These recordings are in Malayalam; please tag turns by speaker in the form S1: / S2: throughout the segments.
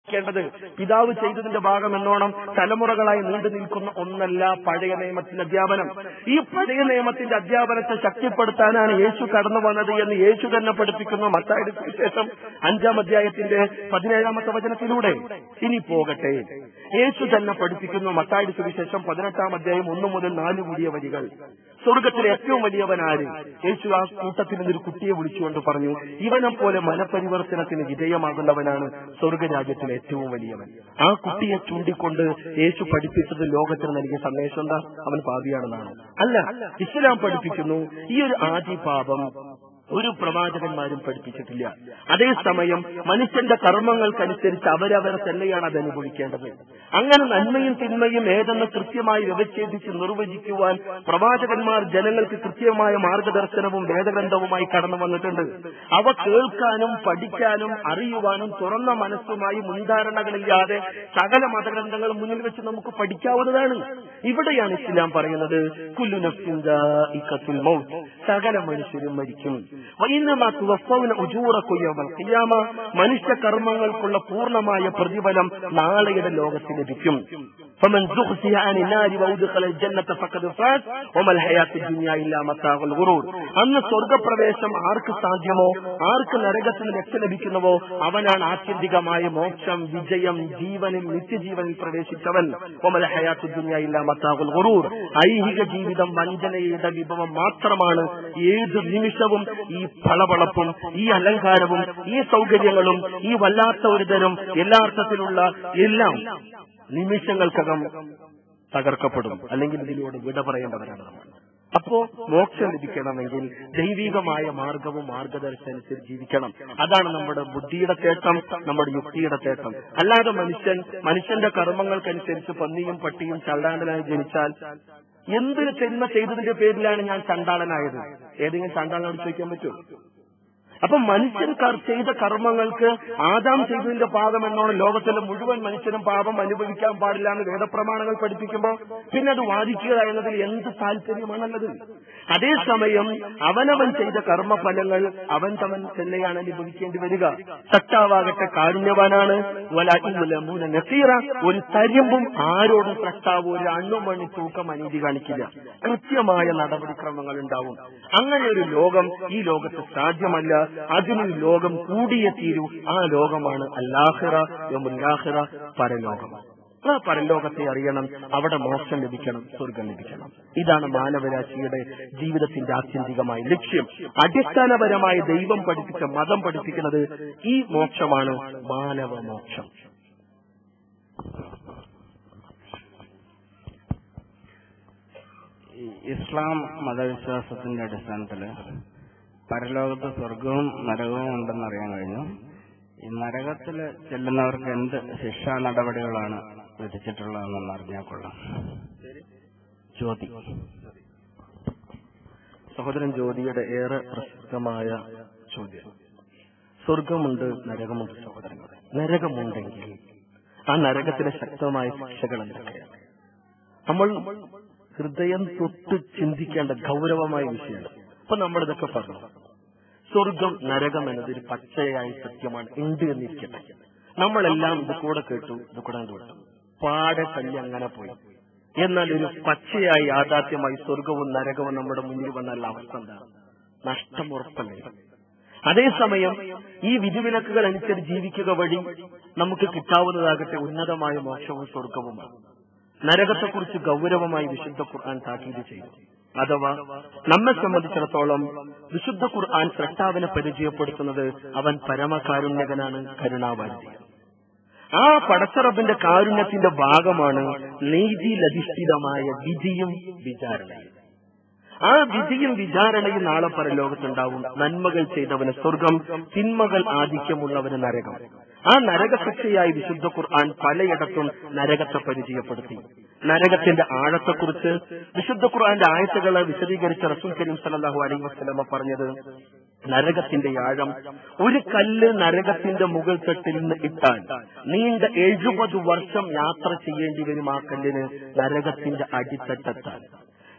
S1: ക്കേണ്ടത് പിതാവ് ചെയ്തതിന്റെ ഭാഗം എന്നോണം തലമുറകളായി നീണ്ടു നിൽക്കുന്ന ഒന്നല്ല പഴയ നിയമത്തിന്റെ അധ്യാപനം ഈ പഴയ നിയമത്തിന്റെ അധ്യാപനത്തെ ശക്തിപ്പെടുത്താനാണ് യേശു കടന്നു വന്നത് എന്ന് യേശു തന്നെ പഠിപ്പിക്കുന്ന മത്തായുടെ സുവിശേഷം അഞ്ചാം അധ്യായത്തിന്റെ പതിനേഴാമത്തെ വചനത്തിലൂടെ ഇനി പോകട്ടെ യേശു തന്നെ പഠിപ്പിക്കുന്നു മത്തായുടെ സുവിശേഷം പതിനെട്ടാം അധ്യായം ഒന്ന് മുതൽ നാല് കൂടിയ വരികൾ സ്വർഗത്തിലെ ഏറ്റവും വലിയവൻ ആര് യേശു ആ കൂട്ടത്തിൽ നിന്നൊരു കുട്ടിയെ വിളിച്ചുകൊണ്ട് പറഞ്ഞു ഇവനെ പോലെ മനപരിവർത്തനത്തിന് വിധേയമാകുന്നവനാണ് സ്വർഗരാജ്യത്തിലെ ഏറ്റവും വലിയവൻ ആ കുട്ടിയെ ചൂണ്ടിക്കൊണ്ട് യേശു പഠിപ്പിച്ചത് ലോകത്തിന് നൽകിയ സന്ദേശം എന്താ അവൻ പാപിയാണെന്നാണ് അല്ല ഇസ്ലാം പഠിപ്പിക്കുന്നു ഈ ഒരു ആദി പാപം ഒരു പ്രവാചകന്മാരും പഠിപ്പിച്ചിട്ടില്ല അതേസമയം മനുഷ്യന്റെ കർമ്മങ്ങൾക്കനുസരിച്ച് അവരവരെ തന്നെയാണ് അത് അനുഭവിക്കേണ്ടത് അങ്ങനെ നന്മയും തിന്മയും ഏതെന്ന് കൃത്യമായി വ്യവച്ഛേദിച്ച് നിർവചിക്കുവാൻ പ്രവാചകന്മാർ ജനങ്ങൾക്ക് കൃത്യമായ മാർഗദർശനവും വേദഗ്രന്ഥവുമായി കടന്നു വന്നിട്ടുണ്ട് അവ കേൾക്കാനും പഠിക്കാനും അറിയുവാനും തുറന്ന മനസ്സുമായി മുൻധാരണകളില്ലാതെ സകല മതഗ്രന്ഥങ്ങൾ മുന്നിൽ വെച്ച് നമുക്ക് പഠിക്കാവുന്നതാണ് ഇവിടെയാണ് ഇസ്ലാം പറയുന്നത് കുല്ലു നഫ്സിൻ ദാഇഖത്തുൽ മൗത്ത് സകല മനുഷ്യരും മരിക്കും വൈന്നമാ തുവഫൗന ഉജൂറക്കും യൗമൽ ഖിയാമ മനുഷ്യ കർമ്മങ്ങൾക്കുള്ള പൂർണ്ണമായ പ്രതിഫലം നാളെയുടെ ലോകത്ത് ലഭിക്കും فمن زحزح عن النار وادخل الجنة فقد فاز وما الحياة الدنيا إلا متاع الغرور അന്ന് സ്വർഗപ്രവേശം ആർക്ക് സാധ്യമോ ആർക്ക് നരകത്തിൽ രക്ഷ ലഭിക്കുന്നുവോ അവനാണ് ആത്യന്തികമായ മോക്ഷം വിജയം ജീവനിൽ നിത്യജീവനിൽ പ്രവേശിച്ചവൻ ഒമല ഹയാത്തു ദുനിയ ഇല്ല മത്താകുൽ ഗുറൂർ ഐഹിക ജീവിതം വഞ്ചനയുടെ വിഭവം മാത്രമാണ് ഏത് നിമിഷവും ഈ പളപളപ്പും ഈ അലങ്കാരവും ഈ സൗകര്യങ്ങളും ഈ വല്ലാത്ത ഒരു തരം എല്ലാ അർത്ഥത്തിലുള്ള എല്ലാം നിമിഷങ്ങൾക്കകം തകർക്കപ്പെടും അല്ലെങ്കിൽ ഇതിലൂടെ വിട പറയേണ്ടവരാണ് നമ്മൾ അപ്പോ മോക്ഷം ലഭിക്കണമെങ്കിൽ ദൈവികമായ മാർഗവും മാർഗദർശനം അനുസരിച്ച് ജീവിക്കണം അതാണ് നമ്മുടെ ബുദ്ധിയുടെ തേട്ടം നമ്മുടെ യുക്തിയുടെ തേട്ടം അല്ലാതെ മനുഷ്യൻ മനുഷ്യന്റെ കർമ്മങ്ങൾക്കനുസരിച്ച് പന്നിയും പട്ടിയും ചണ്ടാടനായി ജനിച്ചാൽ എന്തൊരു തിന്മ ചെയ്തതിന്റെ പേരിലാണ് ഞാൻ ചണ്ടാളനായത് ഏതെങ്കിലും ചണ്ടാളനോട് ചോദിക്കാൻ പറ്റുമോ അപ്പൊ മനുഷ്യൻ കർ- ചെയ്ത കർമ്മങ്ങൾക്ക് ആദാം ചെയ്തതിന്റെ പാപം എന്നോണം ലോകത്തിലെ മുഴുവൻ മനുഷ്യനും പാപം അനുഭവിക്കാൻ പാടില്ല എന്ന് വേദപ്രമാണങ്ങൾ പഠിപ്പിക്കുമ്പോൾ പിന്നെ അത് വാദിക്കുക എന്നതിൽ എന്ത് താല്പര്യമാണുള്ളത് അതേസമയം അവനവൻ ചെയ്ത കർമ്മഫലങ്ങൾ അവൻ തവൻ തന്നെയാണ് അനുഭവിക്കേണ്ടി വരിക സട്ടാവാകട്ടെ കാരുണ്യവാനാണ് വലാറ്റിമുലമൂന നസീറ ഒരു തരിമ്പും ആരോടും സട്ടാവ് ഒരു അണ്ണുമണി തൂക്കം അനീതി കാണിക്കില്ല കൃത്യമായ നടപടിക്രമങ്ങൾ ഉണ്ടാവും അങ്ങനെ ഒരു ലോകം ഈ ലോകത്ത് സാധ്യമല്ല അതിനൊരു ലോകം കൂടിയേ തീരൂ ആ ലോകമാണ് അല്ലാഹിറ യമുല്ലാഹിറ പരലോകം ആ പരലോകത്തെ അറിയണം അവിടെ മോക്ഷം ലഭിക്കണം സ്വർഗം ലഭിക്കണം ഇതാണ് മാനവരാശിയുടെ ജീവിതത്തിന്റെ ആത്യന്തികമായ ലക്ഷ്യം അടിസ്ഥാനപരമായ ദൈവം പഠിപ്പിച്ച മതം പഠിപ്പിക്കുന്നത് ഈ മോക്ഷമാണ് മാനവ മോക്ഷം
S2: ഈ ഇസ്ലാം മതവിശ്വാസത്തിന്റെ അടിസ്ഥാനത്തിൽ പരലോകത്ത് സ്വർഗവും നരകവും ഉണ്ടെന്ന് അറിയാൻ കഴിഞ്ഞു ഈ നരകത്തിൽ ചെല്ലുന്നവർക്ക് എന്ത് ശിക്ഷാ നടപടികളാണ് വിധിച്ചിട്ടുള്ളതെന്ന് അറിഞ്ഞാൽ കൊള്ളാം ജ്യോതി
S1: സഹോദരൻ ജ്യോതിയുടെ ഏറെ പ്രസിദ്ധമായ ചോദ്യം സ്വർഗമുണ്ട് നരകമുണ്ട് സഹോദരങ്ങളെ നരകമുണ്ടെങ്കിൽ ആ നരകത്തിലെ ശക്തമായ ശിക്ഷകൾ എന്തൊക്കെയാണ് നമ്മൾ ഹൃദയം തൊട്ട് ചിന്തിക്കേണ്ട ഗൗരവമായ വിഷയമാണ് അപ്പൊ നമ്മൾ ഇതൊക്കെ പറഞ്ഞു സ്വർഗം നരകം എന്നതൊരു പച്ചയായ സത്യമാണ് ഉണ്ട് എന്നിരിക്കട്ടെ നമ്മളെല്ലാം ഇത് കൂടെ കേട്ടു ഇത് കൂടെ കേട്ടു പാടെ തല്ലി അങ്ങനെ പോയി എന്നാൽ ഒരു പച്ചയായി യാഥാർത്ഥ്യമായി സ്വർഗവും നരകവും നമ്മുടെ മുന്നിൽ വന്നുള്ള അവസ്ഥ എന്താണ് നഷ്ടം ഉറപ്പല്ലേ അതേസമയം ഈ വിധിവിലക്കുകൾ അനുസരിച്ച് ജീവിക്കുക വഴി നമുക്ക് കിട്ടാവുന്നതാകട്ടെ ഉന്നതമായ മോക്ഷവും സ്വർഗവുമാണ് നരകത്തെക്കുറിച്ച് ഗൗരവമായി വിശുദ്ധ ഖുർആൻ താക്കീത് ചെയ്തു അഥവാ നമ്മെ സംബന്ധിച്ചിടത്തോളം വിശുദ്ധ ഖുർആൻ സൃഷ്ടാവിനെ പരിചയപ്പെടുത്തുന്നത് അവൻ പരമകാരുണ്യകനാണ് കരുണാവാരിയാണ് ആ പടച്ചറബിന്റെ കാരുണ്യത്തിന്റെ ഭാഗമാണ് നീതിയിലധിഷ്ഠിതമായ വിധിയും വിചാരണയും ആ വിധിയും വിചാരണയും നാളെ പരലോകത്തുണ്ടാവും നന്മകൾ ചെയ്തവന് സ്വർഗം തിന്മകൾ ആധിക്യമുള്ളവന് നരകം ആ നരകശിക്ഷയായി വിശുദ്ധ ഖുർആൻ പലയിടത്തും നരകത്തെ പരിചയപ്പെടുത്തി നരകത്തിന്റെ ആഴത്തെക്കുറിച്ച് വിശുദ്ധ ഖുർആന്റെ ആയത്തുകളെ വിശദീകരിച്ച റസൂൽ കരീം സല്ലല്ലാഹു അലൈഹി വസല്ലമ പറഞ്ഞത് നരകത്തിന്റെ ആഴം ഒരു കല്ല് നരകത്തിന്റെ മുകൾ തട്ടിൽ നിന്ന് ഇട്ടാൽ നീണ്ട എഴുപത് വർഷം യാത്ര ചെയ്യേണ്ടി വരും ആ കല്ലിന് നരകത്തിന്റെ അടിത്തട്ടെത്താൻ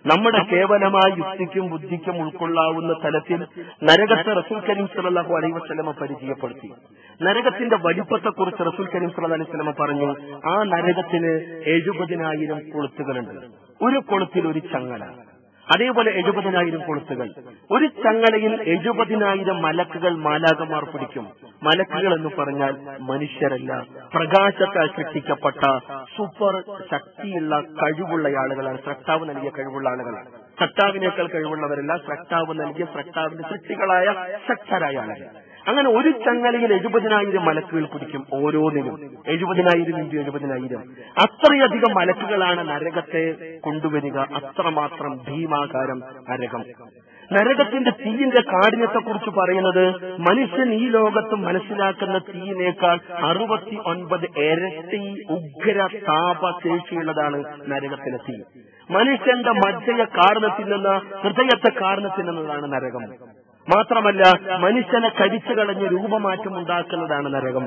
S1: നമ്മുടെ കേവലമായ യുക്തിക്കും ബുദ്ധിക്കും ഉൾക്കൊള്ളാവുന്ന തലത്തിൽ നരകത്തെ റസൂൽ കരീം സല്ലല്ലാഹു അലൈഹി വസല്ലമ പരിചയപ്പെടുത്തി നരകത്തിന്റെ വലിപ്പത്തെക്കുറിച്ച് റസൂൽ കരീം സല്ലല്ലാഹു അലൈഹി വസല്ലമ പറഞ്ഞു ആ നരകത്തിന് എഴുപതിനായിരം കൊളുത്തുകളുണ്ട് ഒരു കൊളുത്തിൽ ഒരു ചങ്ങല അതേപോലെ എഴുപതിനായിരം കൊളുത്തുകൾ ഒരു ചങ്ങലയിൽ എഴുപതിനായിരം മലക്കുകൾ മാലാകമാർ പിടിക്കും മലക്കുകൾ എന്ന് പറഞ്ഞാൽ മനുഷ്യരല്ല പ്രകാശത്താൽ സൃഷ്ടിക്കപ്പെട്ട സൂപ്പർ ശക്തിയുള്ള കഴിവുള്ള ആളുകളാണ് സ്രഷ്ടാവ് നൽകിയ കഴിവുള്ള ആളുകളാണ് സ്രഷ്ടാവിനേക്കാൾ കഴിവുള്ളവരല്ല സ്രഷ്ടാവ് നൽകിയ സ്രഷ്ടാവിന്റെ സൃഷ്ടികളായ ശക്തരായ ആളുകൾ അങ്ങനെ ഒരു ചങ്ങലയിൽ എഴുപതിനായിരം മലക്കുകൾ പിടിക്കും ഓരോന്നിനും എഴുപതിനായിരം ഇൻറ്റു എഴുപതിനായിരം അത്രയധികം മലക്കുകളാണ് നരകത്തെ കൊണ്ടുവരിക അത്രമാത്രം ഭീമാകാരം നരകം നരകത്തിന്റെ തീയിന്റെ കാഠിന്യത്തെക്കുറിച്ച് പറയുന്നത് മനുഷ്യൻ ഈ ലോകത്ത് മനസ്സിലാക്കുന്ന തീയിനേക്കാൾ അറുപത്തി ഒൻപത് ഇരട്ടി ഉഗ്ര താപശേഷിയുള്ളതാണ് നരകത്തിലെ തീ മനുഷ്യന്റെ മജ്ജയെ കാർന്ന് തിന്നുന്ന ഹൃദയത്തെ കാർന്ന് തിന്നുന്നതാണ് നരകം മാത്രമല്ല മനുഷ്യനെ കരിച്ചു കളഞ്ഞ് രൂപമാറ്റം ഉണ്ടാക്കുന്നതാണ് നരകം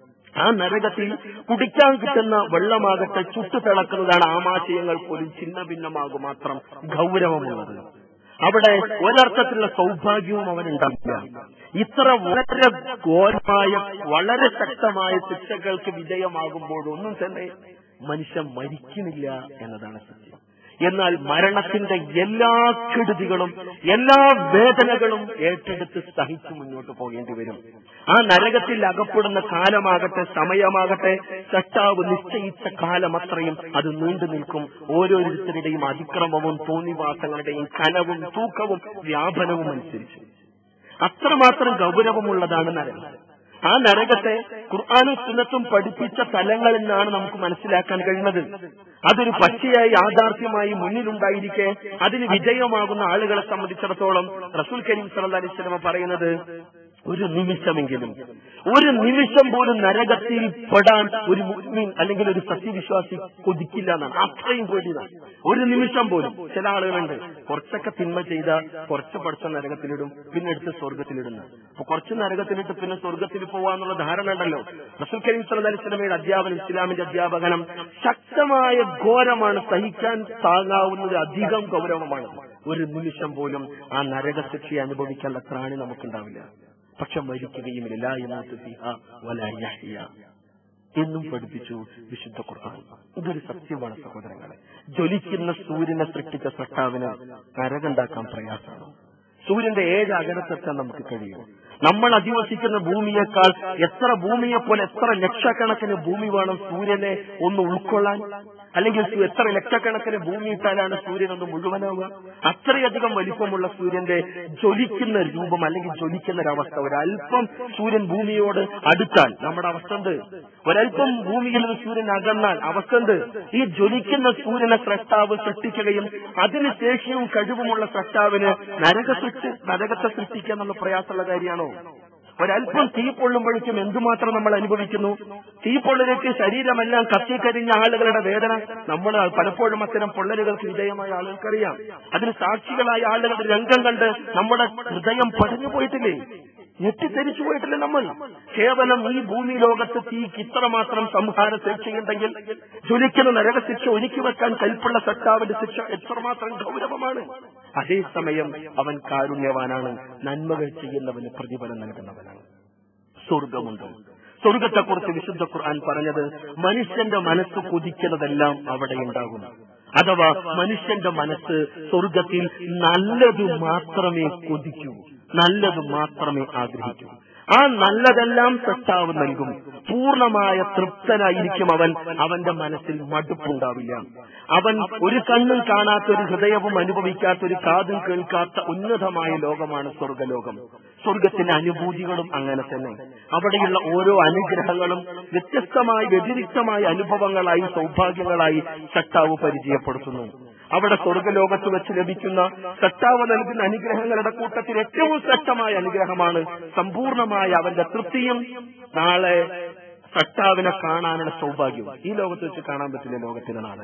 S1: ആ നരകത്തിൽ കുടിക്കാൻ കിട്ടുന്ന വെള്ളമാകട്ടെ ചുട്ടു തിളക്കുന്നതാണ് ആമാശയങ്ങൾ പോലും ഛിന്ന ഭിന്നമാകും മാത്രം ഗൗരവമുള്ളത് അവിടെ ഒരർത്ഥത്തിലുള്ള സൗഭാഗ്യവും അവനുണ്ടാവില്ല ഇത്ര വളരെ ഘോരമായ വളരെ ശക്തമായ ശിക്ഷകൾക്ക് വിധേയമാകുമ്പോഴൊന്നും തന്നെ മനുഷ്യൻ മരിക്കുന്നില്ല എന്നതാണ് സത്യം എന്നാൽ മരണത്തിന്റെ എല്ലാ കെടുതികളും എല്ലാ വേദനകളും ഏറ്റെടുത്ത് സഹിച്ചു മുന്നോട്ട് പോകേണ്ടി വരും ആ നരകത്തിൽ അകപ്പെടുന്ന കാലമാകട്ടെ സമയമാകട്ടെ സട്ടാവ് നിശ്ചയിച്ച കാലം അത്രയും അത് നീണ്ടു നിൽക്കും ഓരോരുത്തരുടെയും അതിക്രമവും തോന്നിവാസങ്ങളുടെയും കനവും തൂക്കവും വ്യാപനവും അനുസരിച്ച് അത്രമാത്രം ഗൗരവമുള്ളതാണ് നരകം ആ നരകത്തെ ഖുർആാനും സുന്നത്തും പഠിപ്പിച്ച തലങ്ങളിൽ നിന്നാണ് നമുക്ക് മനസ്സിലാക്കാൻ കഴിയുന്നത് അതൊരു പച്ചയായി യാഥാർത്ഥ്യമായി മുന്നിലുണ്ടായിരിക്കെ അതിന് വിജയമാകുന്ന ആളുകളെ സംബന്ധിച്ചിടത്തോളം റസൂൽ കരീം സല്ലല്ലാഹു അലൈഹി വസല്ലമ പറയുന്നത് ഒരു നിമിഷമെങ്കിലും ഒരു നിമിഷം പോലും നരകത്തിൽ പെടാൻ ഒരു മുസ്ലിം അല്ലെങ്കിൽ ഒരു സത്യവിശ്വാസി കൊതിക്കില്ല എന്നാണ് അത്രയും പേടിയാണ് ഒരു നിമിഷം പോലും ചില ആളുകളുണ്ട് കുറച്ചൊക്കെ തിന്മ ചെയ്ത കുറച്ച് പഠിച്ച നരകത്തിലിടും പിന്നെ എടുത്ത് സ്വർഗത്തിലിടുന്നു അപ്പൊ കുറച്ച് നരകത്തിലിട്ട് പിന്നെ സ്വർഗത്തിൽ പോവാന്നുള്ള ധാരണ ഉണ്ടല്ലോ റസൂൽ കരീം സല്ലല്ലാഹു അലൈഹി വസല്ലമയുടെ അധ്യാപനം ഇസ്ലാമിന്റെ അധ്യാപകനം ശക്തമായ ഘോരമാണ് സഹിക്കാൻ താങ്ങാവുന്നത് അധികം ഗൗരവമാണ് ഒരു നിമിഷം പോലും ആ നരകശിക്ഷയെ അനുഭവിക്കാനുള്ള ത്രാണി നമുക്കുണ്ടാവില്ല പക്ഷെ മരിക്കുകയുമില്ല ലാ യമൂതു ഫീഹാ വലാ യഹ്യ എന്നും പഠിപ്പിച്ചു വിശുദ്ധ ഖുർആൻ ഇതൊരു സത്യമാണ് സഹോദരങ്ങളെ ജ്വലിക്കുന്ന സൂര്യനെ സൃഷ്ടിച്ച സട്ടാവിന് നരകുണ്ടാക്കാൻ പ്രയാസമാണ് സൂര്യന്റെ ഏഴ് അകലത്തെത്താൻ നമുക്ക് കഴിയും നമ്മൾ അധിവസിക്കുന്ന ഭൂമിയേക്കാൾ എത്ര ഭൂമിയെ പോലെ എത്ര ലക്ഷക്കണക്കിന് ഭൂമി വേണം സൂര്യനെ ഒന്ന് ഉൾക്കൊള്ളാൻ അല്ലെങ്കിൽ സു- എത്ര ലക്ഷക്കണക്കിന് ഭൂമി ഇട്ടാലാണ് സൂര്യൻ ഒന്ന് മുഴുവനാവുക അത്രയധികം വലിപ്പമുള്ള സൂര്യന്റെ ജ്വലിക്കുന്ന രൂപം അല്ലെങ്കിൽ ജ്വലിക്കുന്ന ഒരവസ്ഥ ഒരല്പം സൂര്യൻ ഭൂമിയോട് അടുത്താൽ നമ്മുടെ അവസ്ഥ ഉണ്ട് ഒരല്പം ഭൂമിയിൽ നിന്ന് സൂര്യൻ അകന്നാൽ അവസ്ഥ ഉണ്ട് ഈ ജ്വലിക്കുന്ന സൂര്യനെ സ്രഷ്ടാവ് സൃഷ്ടിക്കുകയും അതിന് ശേഷിയും കഴിവുമുള്ള സ്രഷ്ടാവിന് നരക സൃഷ്ടി നരകത്തെ സൃഷ്ടിക്കുക എന്നുള്ള പ്രയാസമുള്ള കാര്യമാണോ ഒരല്പം തീ പൊള്ളുമ്പോഴേക്കും എന്തുമാത്രം നമ്മൾ അനുഭവിക്കുന്നു തീ പൊള്ളലേക്ക് ശരീരമെല്ലാം കത്തിക്കരിഞ്ഞ ആളുകളുടെ വേദന നമ്മൾ പലപ്പോഴും അത്തരം പൊള്ളലുകൾക്ക് വിധേയമായ ആളുകൾക്കറിയാം അതിന് സാക്ഷികളായ ആളുകളുടെ രംഗം കണ്ട് നമ്മുടെ ഹൃദയം പടഞ്ഞു പോയിട്ടില്ലേ ഞെട്ടിത്തെരിച്ചു പോയിട്ടില്ല നമ്മൾ കേവലം ഈ ഭൂമി ലോകത്ത് തീക്ക് ഇത്രമാത്രം സംഹാര ശിക്ഷയുണ്ടെങ്കിൽ ജ്വലിക്കുന്ന നരകശിക്ഷ ഒരുക്കി വെക്കാൻ കൽപ്പുള്ള സട്ടാവിന്റെ ശിക്ഷ എത്രമാത്രം ഗൗരവമാണ് അതേസമയം അവൻ കാരുണ്യവാനാണ് നന്മകൾ ചെയ്യുന്നവന് പ്രതിഫലം നൽകുന്നവനാണ് സ്വർഗമുണ്ട് സ്വർഗത്തെക്കുറിച്ച് വിശുദ്ധ ഖുർആൻ പറഞ്ഞത് മനുഷ്യന്റെ മനസ്സ് കൊതിക്കുന്നതെല്ലാം അവിടെ ഉണ്ടാകും അഥവാ മനുഷ്യന്റെ മനസ്സ് സ്വർഗത്തിൽ നല്ലത് മാത്രമേ കൊതിക്കൂ നല്ലത് മാത്രമേ ആഗ്രഹിക്കൂ ആ നല്ലതെല്ലാം സട്ടാവ് നൽകും പൂർണ്ണമായ തൃപ്തനായിരിക്കും അവൻ അവന്റെ മനസ്സിൽ മടുപ്പുണ്ടാവില്ല അവൻ ഒരു കണ്ണും കാണാത്ത ഒരു ഹൃദയവും അനുഭവിക്കാത്ത ഒരു കാതും കേൾക്കാത്ത ഉന്നതമായ ലോകമാണ് സ്വർഗലോകം സ്വർഗത്തിന്റെ അനുഭൂതികളും അങ്ങനെ തന്നെ അവിടെയുള്ള ഓരോ അനുഗ്രഹങ്ങളും വ്യത്യസ്തമായ വ്യതിരിക്തമായ അനുഭവങ്ങളായി സൗഭാഗ്യങ്ങളായി സട്ടാവ് പരിചയപ്പെടുത്തുന്നു അവിടെ സ്വർഗലോകത്ത് വെച്ച് ലഭിക്കുന്ന സട്ടാവ് നൽകുന്ന അനുഗ്രഹങ്ങളുടെ കൂട്ടത്തിൽ ഏറ്റവും ശ്രേഷ്ഠമായ അനുഗ്രഹമാണ് സമ്പൂർണമായ അവന്റെ തൃപ്തിയും നാളെ സട്ടാവിനെ കാണാനുള്ള സൗഭാഗ്യവും ഈ ലോകത്ത് വെച്ച് കാണാൻ പറ്റില്ല ലോകത്തിലെ നാളനെ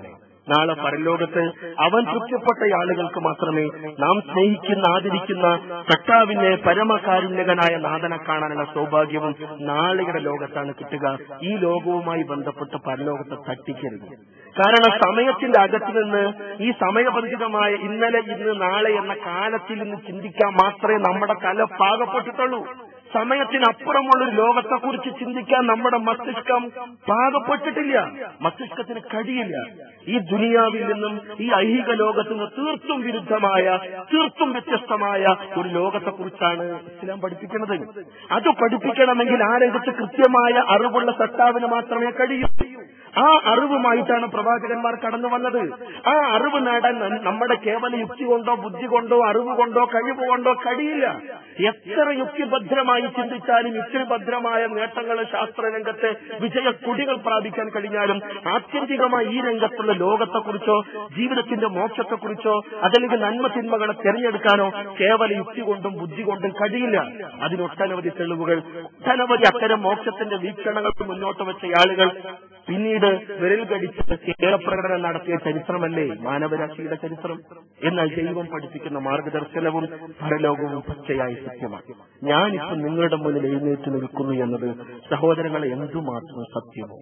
S1: നാളെ പരലോകത്ത് അവൻ തൃപ്തിപ്പെട്ട ആളുകൾക്ക് മാത്രമേ നാം സ്നേഹിക്കുന്ന ആദരിക്കുന്ന കർത്താവിന്റെ പരമകാരുണ്യകനായ നാഥനെ കാണാനുള്ള സൗഭാഗ്യവും നാളെയുടെ ലോകത്താണ് കിട്ടുക ഈ ലോകവുമായി ബന്ധപ്പെട്ട് പരലോകത്തെ തട്ടിക്കരുത് കാരണം സമയത്തിന്റെ അകത്ത് നിന്ന് ഈ സമയബന്ധിതമായ ഇന്നലെ ഇന്ന് നാളെ എന്ന കാലത്തിൽ നിന്ന് ചിന്തിക്കാൻ മാത്രമേ നമ്മുടെ തല പാകപ്പെട്ടിട്ടുള്ളൂ സമയത്തിനപ്പുറമുള്ള ഒരു ലോകത്തെക്കുറിച്ച് ചിന്തിക്കാൻ നമ്മുടെ മസ്തിഷ്കം പാകപ്പെട്ടിട്ടില്ല മസ്തിഷ്കത്തിന് കഴിയില്ല ഈ ദുനിയാവിൽ നിന്നും ഈ ഐഹിക ലോകത്ത് നിന്ന് തീർത്തും വിരുദ്ധമായ തീർത്തും വ്യത്യസ്തമായ ഒരു ലോകത്തെക്കുറിച്ചാണ് ഇസ്ലാം പഠിപ്പിക്കുന്നത് അത് പഠിപ്പിക്കണമെങ്കിൽ ആ രംഗത്ത് കൃത്യമായ അറിവുള്ള സട്ടാവിന് മാത്രമേ കഴിയൂ ആ അറിവുമായിട്ടാണ് പ്രവാചകന്മാർ കടന്നു വന്നത് ആ അറിവ് നേടാൻ ന- നമ്മുടെ കേവല യുക്തി കൊണ്ടോ ബുദ്ധി കൊണ്ടോ അറിവ് കൊണ്ടോ കഴിവ് കൊണ്ടോ കഴിയില്ല എത്ര യുക്തിഭദ്രമായി ചിന്തിച്ചാലും യുക്തിഭദ്രമായ നേട്ടങ്ങൾ ശാസ്ത്രരംഗത്തെ വിജയ കൊടികൾ പ്രാപിക്കാൻ കഴിഞ്ഞാലും ആത്യന്തികമായി ഈ രംഗത്തുള്ള ലോകത്തെക്കുറിച്ചോ ജീവിതത്തിന്റെ മോക്ഷത്തെക്കുറിച്ചോ അതല്ലെങ്കിൽ നന്മ തിന്മകളെ തിരഞ്ഞെടുക്കാനോ കേവല യുക്തി കൊണ്ടും ബുദ്ധി കൊണ്ടും കഴിയില്ല അതിനൊട്ടനവധി തെളിവുകൾ ഒട്ടനവധി അത്തരം മോക്ഷത്തിന്റെ വീക്ഷണങ്ങൾക്ക് മുന്നോട്ട് വെച്ച ആളുകൾ പിന്നീട് വിരൽ കടിച്ച് കേരപ്രകടനം നടത്തിയ ചരിത്രമല്ലേ മാനവരാശിയുടെ ചരിത്രം എന്നാൽ ദൈവം പഠിപ്പിക്കുന്ന മാർഗദർശനവും പരലോകവും പച്ചയായ സത്യമാണ് ഞാനിപ്പോ നിങ്ങളുടെ മുന്നിൽ എഴുന്നേറ്റ് നിൽക്കുന്നു എന്നത് സഹോദരങ്ങളെ എന്തുമാത്രം സത്യമോ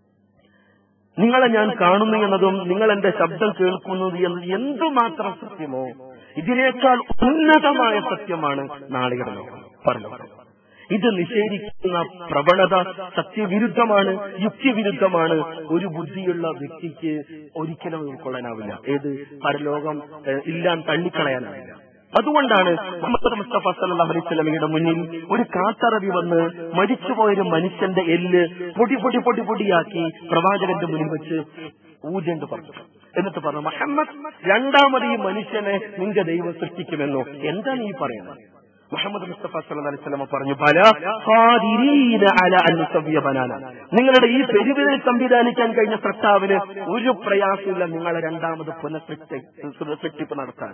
S1: നിങ്ങളെ ഞാൻ കാണുന്നു എന്നതും നിങ്ങൾ എന്റെ ശബ്ദം കേൾക്കുന്നത് എന്നത് എന്തുമാത്രം സത്യമോ ഇതിനേക്കാൾ ഉന്നതമായ സത്യമാണ് നാളികയുടെ ലോകം പരലോകം ഇത് നിഷേധിക്കുന്ന പ്രവണത സത്യവിരുദ്ധമാണ് യുക്തിവിരുദ്ധമാണ് ഒരു ബുദ്ധിയുള്ള വ്യക്തിക്ക് ഒരിക്കലും ഉൾക്കൊള്ളാനാവില്ല ഏത് പരലോകം ഏഹ്, ഇല്ലാൻ തള്ളിക്കളയാനാവില്ല അതുകൊണ്ടാണ് മുഹമ്മദ് മുസ്തഫ സല്ലല്ലാഹു അലൈഹി വസല്ലമയുടെ മുന്നിൽ ഒരു കാട്ടറവി വന്ന് മരിച്ചുപോയൊരു മനുഷ്യന്റെ എല്ല് പൊടി പൊടി പൊടി പൊടിയാക്കി പ്രവാചകന്റെ മുന്നിൽ വെച്ച് ഊജണ്ട് പറഞ്ഞു എന്നിട്ട് പറഞ്ഞു മുഹമ്മദ് രണ്ടാമത് ഈ മനുഷ്യനെ നിന്റെ ദൈവം സൃഷ്ടിക്കുമെന്നോ എന്താണ് ഈ പറയുന്നത് മുഹമ്മദ് മുസ്തഫ സല്ലല്ലാഹു അലൈഹി വസല്ലമ പറഞ്ഞു ബല ഖാദിരീന അല അൻ നുസവ്വിയ ബനാന നിങ്ങളുടെ ഈ പെരുവിനെ സംവിധാനിക്കാൻ കഴിഞ്ഞ സൃഷ്ടാവിന് ഒരു പ്രയാസമില്ല നിങ്ങളെ രണ്ടാമത് പുനഃസൃഷ്ടി സൃഷ്ടിപ്പ് നടത്താൻ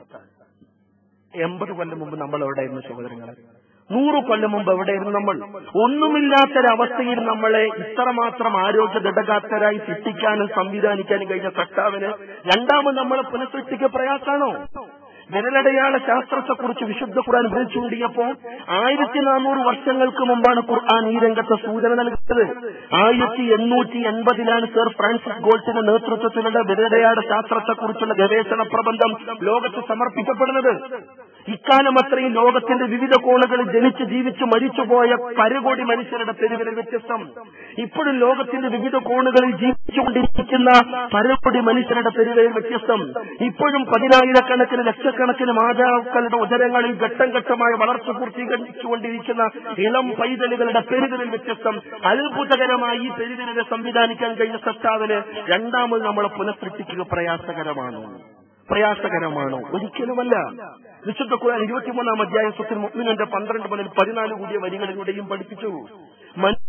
S1: എൺപത് കൊല്ലം മുമ്പ് നമ്മൾ എവിടെയായിരുന്നു സഹോദരങ്ങളെ നൂറ് കൊല്ലം മുമ്പ് എവിടെയായിരുന്നു നമ്മൾ ഒന്നുമില്ലാത്തൊരവസ്ഥയിൽ നമ്മളെ ഇത്രമാത്രം ആരോഗ്യ ദൃഢഗാത്തരായി സൃഷ്ടിക്കാനും സംവിധാനിക്കാനും കഴിഞ്ഞ സൃഷ്ടാവിന് രണ്ടാമത് നമ്മളെ പുനഃസൃഷ്ടിക്ക് പ്രയാസാണോ വിരലടയാള ശാസ്ത്രത്തെക്കുറിച്ച് വിശുദ്ധ ഖുർആൻ വിളിച്ചുകൂടിയപ്പോൾ ആയിരത്തി നാനൂറ് വർഷങ്ങൾക്ക് മുമ്പാണ് ഖുർആൻ ഈ രംഗത്തെ സൂചന നൽകുന്നത് ആയിരത്തി എണ്ണൂറ്റി എൺപതിലാണ് സർ ഫ്രാൻസിസ് ഗോൾട്ടിന്റെ നേതൃത്വത്തിലുള്ള വിരലടയാള ശാസ്ത്രത്തെക്കുറിച്ചുള്ള ഗവേഷണ പ്രബന്ധം ലോകത്ത് സമർപ്പിക്കപ്പെടുന്നത് ഇക്കാലം അത്രയും ലോകത്തിന്റെ വിവിധ കോണുകളിൽ ജനിച്ച് ജീവിച്ച് മരിച്ചുപോയ പരകോടി മനുഷ്യരുടെ പെരുവിരൽ വ്യത്യസ്തം ഇപ്പോഴും ലോകത്തിന്റെ വിവിധ കോണുകളിൽ ജീവിച്ചുകൊണ്ടിരിക്കുന്ന പരകോടി മനുഷ്യരുടെ പെരുവിരൽ വ്യത്യസ്തം ഇപ്പോഴും പതിനായിരക്കണക്കിന് ലക്ഷക്കണക്കിന് മാതാക്കളുടെ ഉദരങ്ങളിൽ ഘട്ടം ഘട്ടമായ വളർച്ച പൂർത്തീകരിച്ചുകൊണ്ടിരിക്കുന്ന ഇളം പൈതലുകളുടെ പെരുവിരൽ വ്യത്യസ്തം അത്ഭുതകരമായി ഈ പെരുവിരലെ സംവിധാനിക്കാൻ കഴിഞ്ഞ സത്താവിന് രണ്ടാമത് നമ്മളെ പുനഃസൃഷ്ടിക്കുക പ്രയാസകരമാണ് പ്രയാസകരമാണോ ഒരിക്കലുമല്ല വിശുദ്ധ ഖുർആൻ ഇരുപത്തിമൂന്നാം അധ്യായം സ്വത്തിൽ മുഅ്മിനന്റെ പന്ത്രണ്ട് മുതൽ പതിനാല് കൂടിയ വരികളിലൂടെയും പഠിപ്പിച്ചു മനുഷ്യ